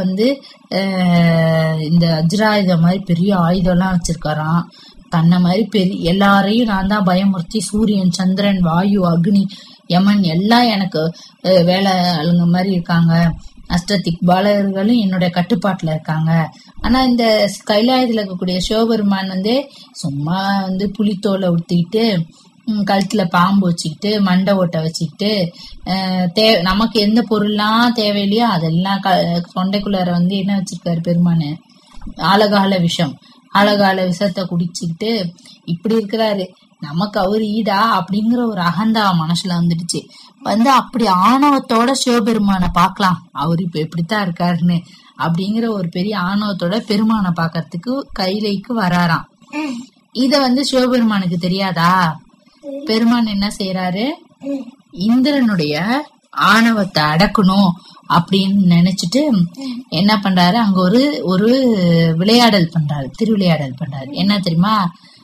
வந்து அஹ், இந்த வஜ்ராயுதம் மாதிரி பெரிய ஆயுதம்லாம் வச்சிருக்காராம் தன்னை மாதிரி பெரிய எல்லாரையும் நான் தான் பயமுறுத்தி சூரியன் சந்திரன் வாயு அக்னி யமன் எல்லாம் எனக்கு அஹ், வேலை ஆளுங்க மாதிரி இருக்காங்க அஷ்டதிக் பாலகர்களும் என்னுடைய கட்டுப்பாட்டுல இருக்காங்க ஆனா இந்த கைலாயத்துல இருக்கக்கூடிய சிவபெருமான் வந்து சும்மா வந்து புலித்தோலை உடுத்திக்கிட்டு ம், கழுத்துல பாம்பு வச்சுக்கிட்டு மண்டை ஓட்டை வச்சுக்கிட்டு அஹ், தே நமக்கு எந்த பொருள்லாம் தேவையில்லையோ அதெல்லாம் க தொண்டைக்குள்ளார வந்து என்ன வச்சிருக்காரு பெருமானு ஆலகால விஷம் ஆலகால விஷத்தை குடிச்சுக்கிட்டு இப்படி இருக்கிறாரு நமக்கு அவர் ஈடா அப்படிங்கிற ஒரு அகந்தா மனசுல வந்துடுச்சு வந்து அப்படி ஆணவத்தோட சிவபெருமானை பார்க்கலாம் அவர் இப்ப எப்படித்தான் இருக்காருன்னு அப்படிங்கிற ஒரு பெரிய ஆணவத்தோட பெருமானை பார்க்கறதுக்கு கைலைக்கு வராராம் இத வந்து சிவபெருமானுக்கு தெரியாதா பெருமான் என்ன செய்யறாரு இந்திரனுடைய ஆணவத்தை அடக்கணும் அப்படின்னு நினைச்சிட்டு என்ன பண்றாரு அங்க ஒரு ஒரு விளையாடல் பண்றாரு திருவிளையாடல் பண்றாரு என்ன தெரியுமா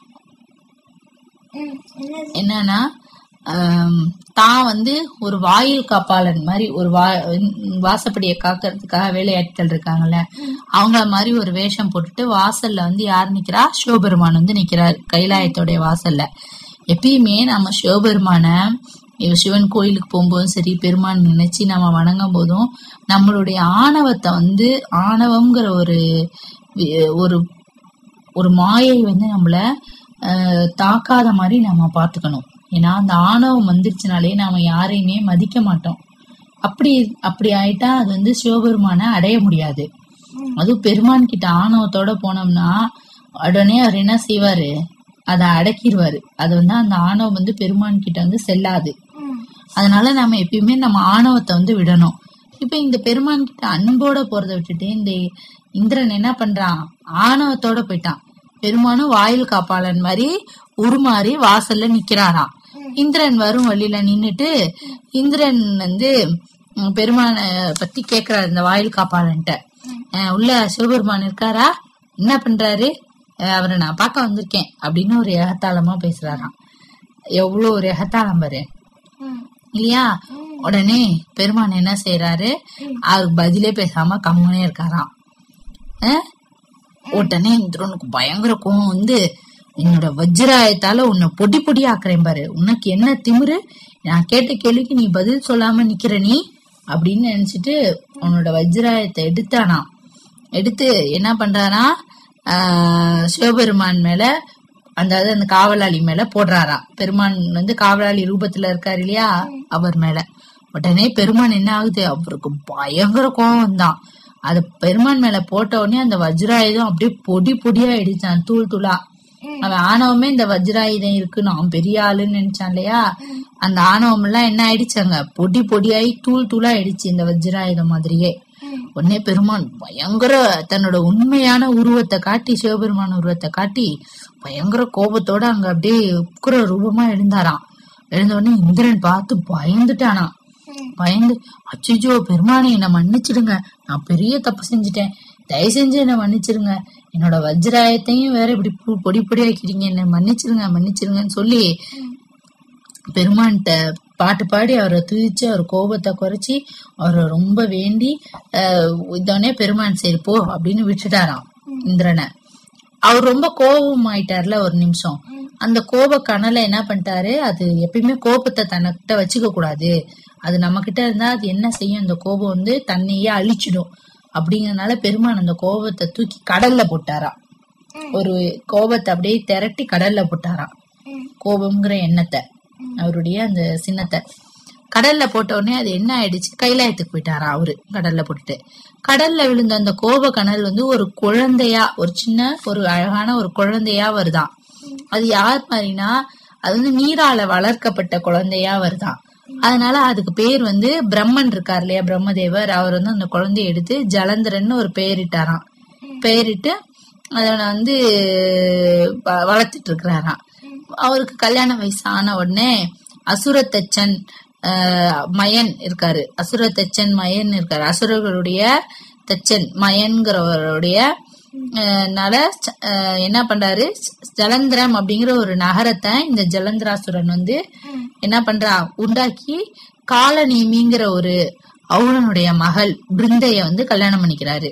என்னன்னா ஆம், தான் வந்து ஒரு வாயில் காப்பாளன் மாதிரி ஒரு வா வாசப்படியை காக்கிறதுக்காக வேலையாட்கள் இருக்காங்கல்ல அவங்கள மாதிரி ஒரு வேஷம் போட்டுட்டு வாசல்ல வந்து யார் நிக்கிறா சிவபெருமான் வந்து நிக்கிறார் கைலாயத்தோடைய வாசல்ல எப்பயுமே நம்ம சிவபெருமான இவ சிவன் கோயிலுக்கு போகும்போதும் சரி பெருமான் நினைச்சு நம்ம வணங்கும் போதும் நம்மளுடைய ஆணவத்தை வந்து ஆணவம்ங்கிற ஒரு வி- ஒரு ஒரு மாயை வந்து நம்மள அஹ், தாக்காத மாதிரி நம்ம பார்த்துக்கணும் ஏன்னா அந்த ஆணவம் வந்துருச்சுனாலே நாம யாரையுமே மதிக்க மாட்டோம் அப்படி அப்படி ஆயிட்டா அது வந்து சிவபெருமான அடைய முடியாது அதுவும் பெருமான் கிட்ட ஆணவத்தோட போனோம்னா உடனே அவர் என்ன செய்வாரு அதை அடக்கிடுவாரு அது வந்து அந்த ஆணவம் வந்து பெருமான் கிட்ட வந்து செல்லாது அதனால நம்ம எப்பயுமே நம்ம ஆணவத்தை வந்து விடணும் இப்ப இந்த பெருமான் கிட்ட அன்போட போறதை விட்டுட்டு இந்த இந்திரன் என்ன பண்றான் ஆணவத்தோட போயிட்டான் பெருமானும் வாயில் காப்பாளன் மாதிரி உருமாறி வாசல்ல நிக்கிறாராம் இந்திரன் வரும் வழியில நின்னுட்டு இந்திரன் வந்து உம், பெருமானை பத்தி கேக்குறாரு இந்த வாயில் காப்பாளன்ட்ட அஹ், உள்ள சிவபெருமான் இருக்காரா என்ன பண்றாரு அஹ், அவரை நான் பார்க்க வந்திருக்கேன் அப்படின்னு ஒரு எகத்தாளமா பேசுறாராம் எவ்வளவு ஒரு எகத்தாளம் பாரு இல்லையா உடனே பெருமான் என்ன செய்யறாரு அவருக்கு பதிலே பேசாம கம்முனே இருக்காராம் அஹ்? உடனே இந்திரனுக்கு பயங்கர கோவம் வந்து என்னோட வஜ்ராயத்தால உன்னை பொடி பொடி ஆக்குறேன் பாரு உனக்கு என்ன திமிரு நான் கேட்ட கேள்விக்கு நீ பதில் சொல்லாம நிக்கிற நீ அப்படின்னு நினைச்சிட்டு உன்னோட வஜ்ராயத்தை எடுத்தானாம் எடுத்து என்ன பண்றாரா ஆஹ் சிவபெருமான் மேல அந்த அதாவது அந்த காவலாளி மேல போடுறாராம் பெருமான் வந்து காவலாளி ரூபத்துல இருக்காரு இல்லையா அவர் மேல உடனே பெருமான் என்ன ஆகுது அவருக்கு பயங்கர கோவம் தான் அது பெருமான் மேல போட்ட உடனே அந்த வஜ்ராயுதம் அப்படியே பொடி பொடியா ஆயிடுச்சான் தூள் தூளா அவன் ஆணவமே இந்த வஜ்ராயுதம் இருக்கு நான் பெரிய ஆளுன்னு நினைச்சான் இல்லையா அந்த ஆணவம் எல்லாம் என்ன ஆயிடுச்சாங்க பொடி பொடியாயி தூள் தூளா ஆயிடுச்சு இந்த வஜ்ராயுதம் மாதிரியே உடனே பெருமான் பயங்கர தன்னோட உண்மையான உருவத்தை காட்டி சிவபெருமான் உருவத்தை காட்டி பயங்கர கோபத்தோட அங்க அப்படியே உக்கிர ரூபமா எழுந்தாராம் எழுந்த உடனே இந்திரன் பார்த்து பயந்துட்டானாம் பயந்து அச்சுஜோ பெருமானே என்னை மன்னிச்சிடுங்க நான் பெரிய தப்பு செஞ்சுட்டேன் தயவு செஞ்சு என்னை மன்னிச்சிருங்க என்னோட வஜ்ராயத்தையும் வேற இப்படி பொ- பொடி பொடி ஆக்கிட்டீங்க என்னை மன்னிச்சிருங்க மன்னிச்சிருங்கன்னு சொல்லி பெருமான்கிட்ட பாட்டு பாடி அவரை துதிச்சு அவர் கோபத்தை குறைச்சி அவரை ரொம்ப வேண்டி ஆஹ் இதோடனே பெருமான் சரி போ அப்படின்னு விட்டுட்டாராம் இந்திரனை அவர் ரொம்ப கோபம் ஆயிட்டார்ல ஒரு நிமிஷம் அந்த கோப கனலை என்ன பண்ணிட்டாரு அது எப்பயுமே கோபத்தை தன்கிட்ட வச்சுக்க கூடாது அது நம்ம கிட்ட இருந்தா அது என்ன செய்யும் அந்த கோபம் வந்து தன்னையே அழிச்சிடும் அப்படிங்கறதுனால பெருமான் அந்த கோபத்தை தூக்கி கடல்ல போட்டாராம் ஒரு கோபத்தை அப்படியே திரட்டி கடல்ல போட்டாராம் கோபம்ங்கிற எண்ணத்தை அவருடைய அந்த சின்னத்தை கடல்ல போட்ட உடனே அது என்ன ஆயிடுச்சு கைலாயத்துக்கு போயிட்டாரா அவரு கடல்ல போட்டுட்டு கடல்ல விழுந்த அந்த கோப கனல் வந்து ஒரு குழந்தையா ஒரு சின்ன ஒரு அழகான ஒரு குழந்தையா வருதாம் அது யார் மாதிரினா அது வந்து நீரால வளர்க்கப்பட்ட குழந்தையா வருதாம் அதனால அதுக்கு பேர் வந்து பிரம்மன் இருக்கார் இல்லையா பிரம்மதேவர் அவர் வந்து அந்த குழந்தைய எடுத்து ஜலந்தரன்னு ஒரு பெயரிட்டாராம் பெயரிட்டு அதை வந்து வ- வளர்த்துட்டு இருக்கிறாராம் அவருக்கு கல்யாண வயசு ஆன உடனே அசுரத்தச்சன் ஆஹ், மயன் இருக்காரு அசுரத்தச்சன் மயன் இருக்காரு அசுரர்களுடைய தச்சன் மயன்கிறவருடைய ஆஹ், னால ச- ஆஹ், என்ன பண்றாரு ஜலந்திரம் அப்படிங்கிற ஒரு நகரத்தை இந்த ஜலந்திராசுரன் வந்து என்ன பண்றா உண்டாக்கி காலநேமிங்கிற ஒரு அவுணனுடைய மகள் பிருந்தைய வந்து கல்யாணம் பண்ணிக்கிறாரு